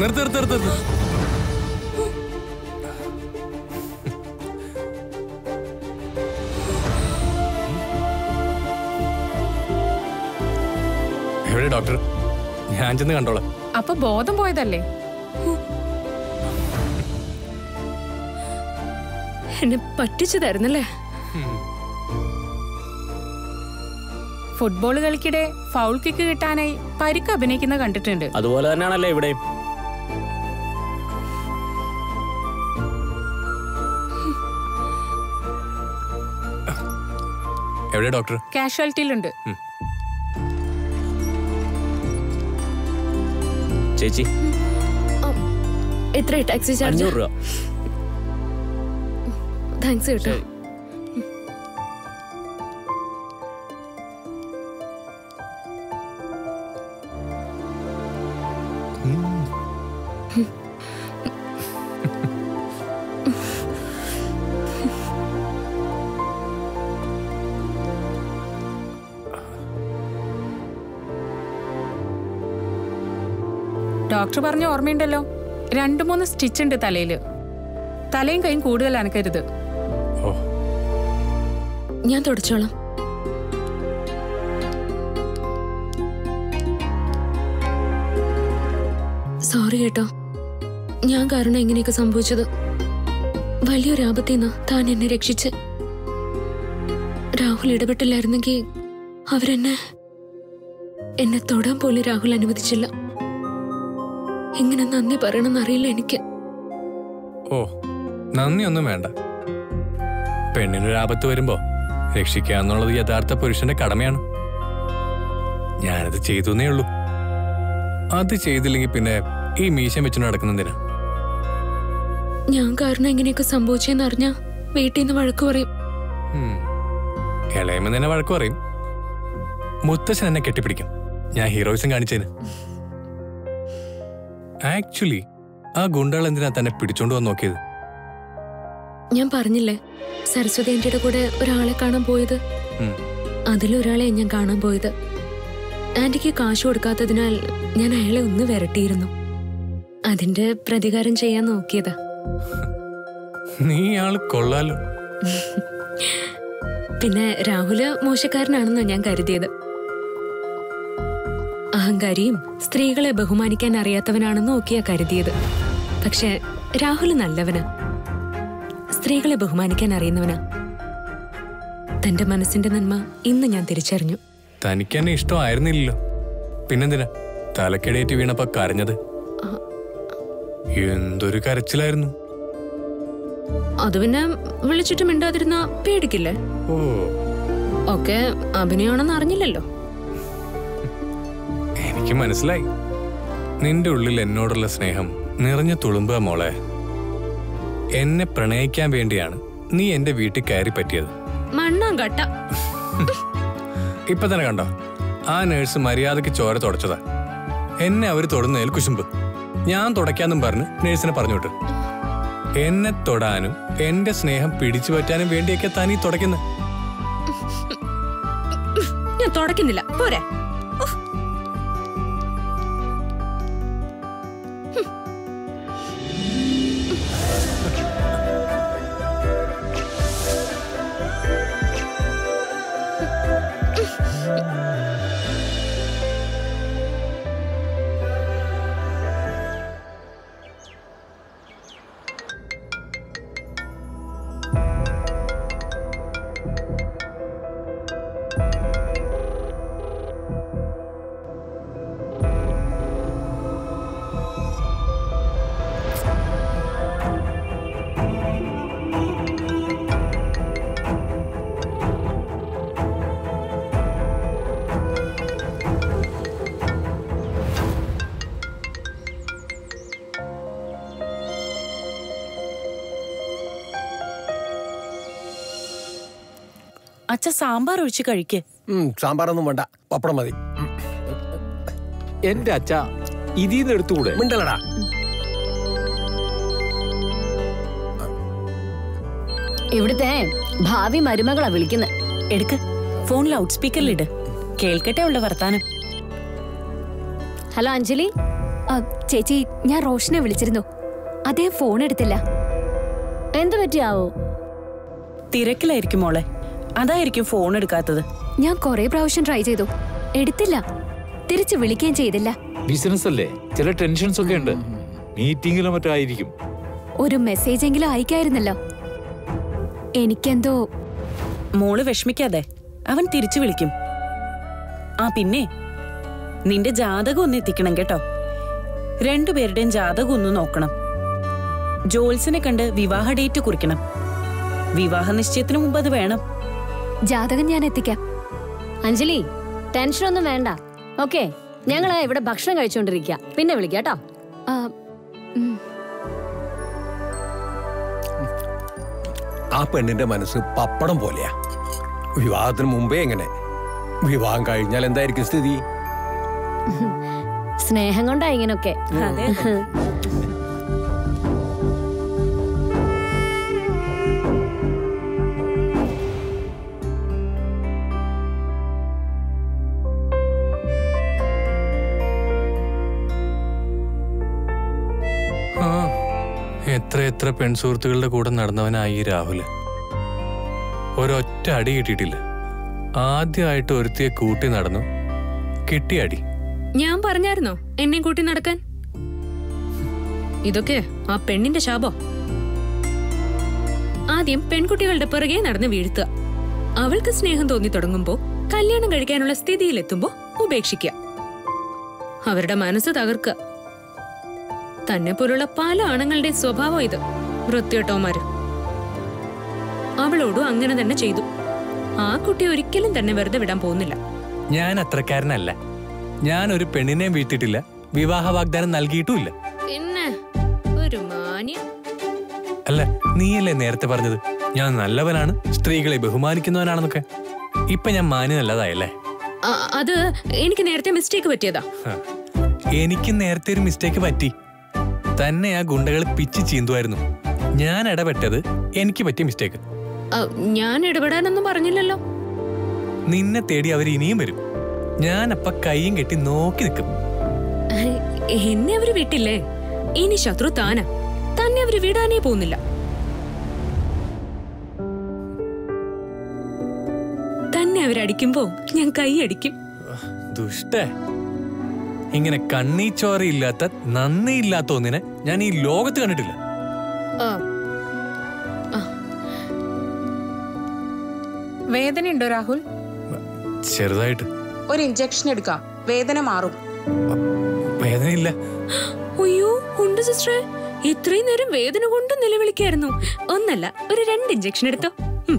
നിർത്ത് നിർത്ത് നിർത്ത് നിർത്ത്. എവിടെ ഡോക്ടർ ഞാൻ ചെന്ന് കണ്ടോളാം അപ്പൊ ബോധം പോയതല്ലേ എന്നെ പറ്റിച്ചതായിരുന്നല്ലേ ഫുട്ബോൾ കളിക്കിടെ ഫൗൾ കിക്ക് കിട്ടാനായി പരിക്ക് അഭിനയിക്കുന്ന കണ്ടിട്ടുണ്ട് അതുപോലെ തന്നെയാണല്ലേ ഇവിടെയും എവിടെ ഡോക്ടർ കാഷ്വാലിറ്റിയിലുണ്ട് ചേച്ചി എത്ര ടാക്സി ചാർജ് അഞ്ഞൂറ് രൂപ താങ്ക്സ് കേട്ടോ ഡോക്ടർ പറഞ്ഞ ഓർമ്മയുണ്ടല്ലോ രണ്ടു മൂന്ന് സ്റ്റിച്ച് ഉണ്ട് തലയില് തലയും കൈയും കൂടുതൽ അനക്കരുത് ഓ ഞാൻ തുടച്ചോളാം സോറി കേട്ടോ ഞാൻ കാരണം ഇങ്ങനെയൊക്കെ സംഭവിച്ചത് വലിയൊരു ആപത്തിന്ന് താൻ എന്നെ രക്ഷിച്ച് രാഹുൽ ഇടപെട്ടില്ലായിരുന്നെങ്കിൽ അവരെന്നെ എന്നെ തൊടാൻ പോലും രാഹുൽ അനുവദിച്ചില്ല എങ്ങനെ നന്ദി പറയണമെന്നറിയില്ല എനിക്ക് ഓ നന്ദിയൊന്നും വേണ്ട പെണ്ണിനൊരു ആപത്ത് വരുമ്പോ രക്ഷിക്കുക എന്നുള്ളത് യഥാർത്ഥ പുരുഷന്റെ കടമയാണ് ഞാനത് ചെയ്തുന്നേ ഉള്ളൂ അത് ചെയ്തില്ലെങ്കിൽ പിന്നെ ഈ മീശം വെച്ചു നടക്കുന്നതിന് ഞാൻ കാരണം എങ്ങനെയൊക്കെ സംഭവിച്ചെന്ന് അറിഞ്ഞാ വീട്ടിൽ നിന്ന് വഴക്ക് പറയും ഇളയമ്മ തന്നെ വഴക്ക് പറയും മുത്തശ്ശൻ എന്നെ കെട്ടിപ്പിടിക്കും ഞാൻ ഹീറോയിസം കാണിച്ചതിന് ആക്ച്വലി ആ ഗുണ്ടകൾ എന്തിനാ തന്നെ പിടിച്ചോണ്ട് വന്ന് നോക്കിയത് ഞാൻ പറഞ്ഞില്ലേ സരസ്വതി ആന്റിയുടെ കൂടെ ഒരാളെ കാണാൻ പോയത് ഉം. അതിലൊരാളെ ഞാൻ കാണാൻ പോയത് ആന്റിക്ക് കാശ് കൊടുക്കാത്തതിനാൽ ഞാൻ അയാളെ ഒന്ന് വിരട്ടിയിരുന്നു അതിന്റെ പ്രതികാരം ചെയ്യാൻ നോക്കിയതാ നീ ആള് കൊള്ളാലോ പിന്നെ രാഹുല് മോശക്കാരനാണെന്ന് ഞാൻ കരുതിയത് അഹങ്കാരിയും സ്ത്രീകളെ ബഹുമാനിക്കാൻ അറിയാത്തവനാണെന്ന് നോക്കിയാ കരുതിയത് പക്ഷെ രാഹുല് നല്ലവനാ സ്ത്രീകളെ ബഹുമാനിക്കാൻ അറിയുന്നവനാ തന്റെ മനസ്സിന്റെ നന്മ ഇന്ന് ഞാൻ തിരിച്ചറിഞ്ഞു തനിക്ക് എന്നെ ഇഷ്ടമായിരുന്നില്ലല്ലോ പിന്നെന്തിനാ തലക്കിടയേറ്റ് വീണപ്പോ കരഞ്ഞത് എന്തൊരു കരച്ചിലായിരുന്നു അത് പിന്നെ വിളിച്ചിട്ട് മിണ്ടാതിരുന്ന പേടിക്കില്ലേ ഓ ഒക്കെ അഭിനയമാണെന്ന് അറിഞ്ഞില്ലല്ലോ എനിക്ക് മനസ്സിലായി നിന്റെ ഉള്ളിൽ എന്നോടുള്ള സ്നേഹം നിറഞ്ഞ തുളുമ്പുക മോളെ എന്നെ പ്രണയിക്കാൻ വേണ്ടിയാണ് നീ എന്റെ വീട്ടിൽ കയറി പറ്റിയത് മണ്ണാൻ കട്ട ഇപ്പൊ തന്നെ കണ്ടോ ആ നേഴ്സ് മര്യാദക്ക് ചോര തുടച്ചതാ എന്നെ അവര് തൊടുന്നതിൽ കുശുമ്പ് ഞാൻ തുടയ്ക്കാന്നും പറഞ്ഞ് നേഴ്സിനെ പറഞ്ഞു വിട്ടു എന്നെ തൊടാനും എന്റെ സ്നേഹം പിടിച്ചു പറ്റാനും വേണ്ടിയൊക്കെ താൻ ഈ തുടയ്ക്കുന്നത് ഞാൻ തുടക്കുന്നില്ല പോരെ അച്ഛ സാമ്പാർ ഒഴിച്ച് കഴിക്ക് ഉം, സാമ്പാറൊന്നും വേണ്ട പപ്പടം മതി എന്റെ അച്ഛ ഇതിന്ന് എടുത്തുകൂടെ മിണ്ടലടാ ഇവിടുത്തെ ഭാവി മരുമകളാ വിളിക്കുന്നത് എടുക്ക് ഫോൺ ലൗഡ് സ്പീക്കറിലിട് കേൾക്കട്ടെ ഉള്ള വർത്താനം ഹലോ അഞ്ജലി ആ, ചേച്ചി ഞാൻ റോഷനെ വിളിച്ചിരുന്നു അദ്ദേഹം ഫോൺ എടുത്തില്ല എന്ത് പറ്റിയാവോ തിരക്കിലായിരിക്കും മോളെ അതായിരിക്കും ഫോൺ എടുക്കാത്തത് ഞാൻ കുറെ പ്രാവശ്യം ട്രൈ ചെയ്തു എടുത്തില്ല തിരിച്ചു വിളിക്കുകയും ചെയ്തില്ല ബിസിനസ് അല്ലേ ചില ടെൻഷൻസ് ഒക്കെ ഉണ്ട് മീറ്റിംഗിലോ മറ്റോ ആയിരിക്കും ഒരു മെസ്സേജ് എങ്കിലും അയക്കായിരുന്നല്ലോ എനിക്കെന്തോ മോള് വിഷമിക്കാതെ അവൻ തിരിച്ചു വിളിക്കും ആ പിന്നെ നിന്റെ ജാതകം ഒന്ന് എത്തിക്കണം കേട്ടോ രണ്ടുപേരുടെയും ജാതകം ഒന്ന് നോക്കണം ജോത്സിനെ കണ്ട് വിവാഹ ഡേറ്റ് കുറിക്കണം വിവാഹ നിശ്ചയത്തിന് മുമ്പ് അത് വേണം ജാതകം ഞാൻ എത്തിക്കാം അഞ്ജലി ടെൻഷനൊന്നും വേണ്ട ഓക്കെ ഞങ്ങള് ഇവിടെ ഭക്ഷണം കഴിച്ചുകൊണ്ടിരിക്കുക പിന്നെ വിളിക്കാം കേട്ടോ ആ, ഉം. ആ പെണ്ണിന്റെ മനസ്സ് പപ്പടം പോലെയാ വിവാഹത്തിന് മുമ്പേ എങ്ങനെ വിവാഹം കഴിഞ്ഞാൽ എന്തായിരിക്കും സ്ഥിതി സ്നേഹം കൊണ്ടാ ഇങ്ങനൊക്കെ അതെ ആ എത്ര എത്ര പെൺസുഹൃത്തുക്കളുടെ കൂടെ നടന്നവനായി ഈ രാഹുല് ഒരൊറ്റ അടി കിട്ടിയിട്ടില്ല ആദ്യമായിട്ട് ഒരുത്തിയെ കൂട്ടി നടന്നു കിട്ടിയ അടി ഞാൻ പറഞ്ഞായിരുന്നോ എന്നെ കൂട്ടി നടക്കാൻ ഇതൊക്കെ ആ പെണ്ണിന്റെ ശാപോ ആദ്യം പെൺകുട്ടികളുടെ പിറകെ നടന്ന് വീഴ്ത്തുക അവൾക്ക് സ്നേഹം തോന്നി തുടങ്ങുമ്പോ കല്യാണം കഴിക്കാനുള്ള സ്ഥിതിയിലെത്തുമ്പോ ഉപേക്ഷിക്കുക അവരുടെ മനസ്സ് തകർക്കുക തന്നെ പോലുള്ള പല ആണുങ്ങളുടെ സ്വഭാവം ഇത് വൃത്തിയോട്ടോമാര് അവളോടും അങ്ങനെ തന്നെ ചെയ്തു ആ കുട്ടി ഒരിക്കലും തന്നെ വെറുതെ വിടാൻ പോകുന്നില്ല ഞാൻ അത്രക്കാരനല്ല ഞാൻ ഒരു പെണ്ണിനെ വീട്ടിട്ടില്ല വിവാഹ വാഗ്ദാനം നൽകിയിട്ടുമില്ല പിന്നെ ഒരു മാന്യം അല്ല നീയല്ലേ നേരത്തെ പറഞ്ഞത് ഞാൻ നല്ലവനാണ് സ്ത്രീകളെ ബഹുമാനിക്കുന്നവനാണെന്നൊക്കെ ഇപ്പൊ ഞാൻ മാന്യനല്ലതായല്ലേ ആ, അത് എനിക്ക് നേരത്തെ മിസ്റ്റേക്ക് പറ്റിയതാ ഹ. എനിക്ക് നേരത്തെ ഒരു മിസ്റ്റേക്ക് പറ്റി തന്നെ ആ ഗുണ്ടകൾ പിച്ച് ചീന്തുമായിരുന്നു ഞാൻ ഇടപെട്ടത് എനിക്ക് പറ്റിയ മിസ്റ്റേക്ക് ആ, ഞാൻ ഇടപെടാനൊന്നും പറഞ്ഞില്ലല്ലോ നിന്നെ തേടി അവർ ഇനിയും വരും ഞാൻ അപ്പ കൈയും കെട്ടി നോക്കി നിൽക്കും എന്നെ അവര് വിട്ടില്ലേ ഇനി ശത്രു താനാ തന്നെ അവര് വിടാനേ പോകുന്നില്ല തന്നെ അവരടിക്കുമ്പോ ഞാൻ കൈയടിക്കും ദുഷ്ടേ ഇങ്ങനെ കണ്ണീച്ചോരയില്ലാത്ത നന്ദിയില്ലാത്ത ഒന്നിനെ ഞാൻ ഈ ലോകത്ത് കണ്ടിട്ടില്ല വേദനയുണ്ടോ രാഹുൽ ചെറുതായിട്ട് ഒരു ഇഞ്ചക്ഷൻ എടുക്കാം വേദന മാറും വേദനയില്ല അയ്യോ ഉണ്ട് സിസ്റ്ററെ ഇത്രയും നേരം വേദന കൊണ്ട് നിലവിളിക്കായിരുന്നു ഒന്നല്ല ഒരു രണ്ട് ഇഞ്ചക്ഷൻ എടുത്തോ ഉം.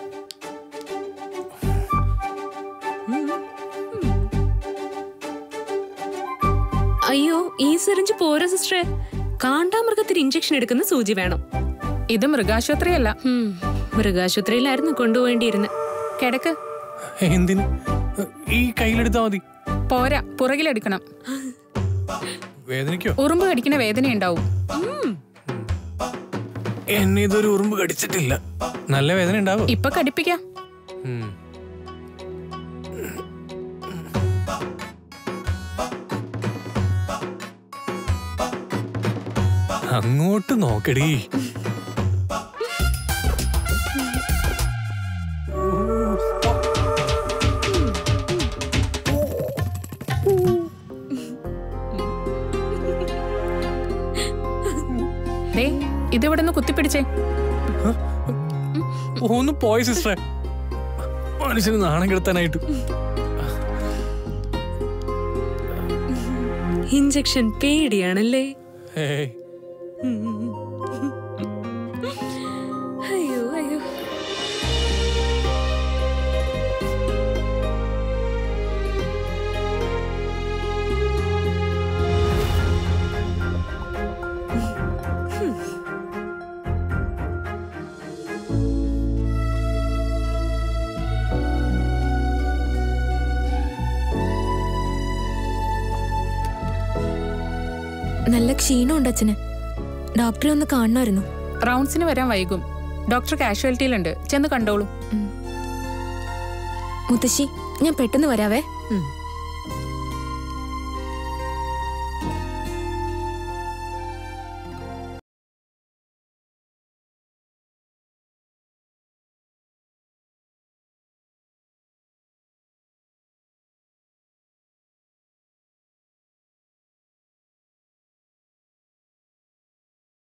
അയ്യോ ഈ സിറിഞ്ച് പോരാ സിസ്റ്ററെ കാണ്ടാമൃഗത്തിന് ഇഞ്ചക്ഷൻ എടുക്കുന്ന സൂചി വേണം ഇത് മൃഗാശുപത്രിയല്ല ഉം, മൃഗാശുപത്രിയിലായിരുന്നു കൊണ്ടുപോകേണ്ടിയിരുന്നത് കിടക്ക് എന്തിന് ഈ കയ്യിലെടുത്താ മതി പോരാ പുറകിലെടുക്കണം വേദനിക്കോ ഉറുമ്പ് കടിക്കുന്ന വേദനയുണ്ടാവും എന്നെ ഇതൊരു ഉറുമ്പ് കടിച്ചിട്ടില്ല നല്ല വേദന ഉണ്ടാവും ഇപ്പൊ കടിപ്പിക്കാം ഉം. അങ്ങോട്ട് നോക്കടി ദേ ഇതിവിടെ നിന്ന് കുത്തിപ്പിടിച്ചേ ഒന്ന് പോയ സിസ്റ്ററെ മനുഷ്യന് നാണം കെടുത്താനായിട്ട് ഇഞ്ചക്ഷൻ പേടിയാണല്ലേ ഏയ് അയ്യോ അയ്യോ നല്ല ക്ഷീണമുണ്ട് അച്ഛന് ഡോക്ടറെ ഒന്ന് കാണണമായിരുന്നു റൗണ്ട്സിന് വരാൻ വൈകും ഡോക്ടർ കാഷ്വാലിറ്റിയിലുണ്ട് ചെന്ന് കണ്ടോളൂ മുത്തശ്ശി ഞാൻ പെട്ടെന്ന് വരാവേ ഉം.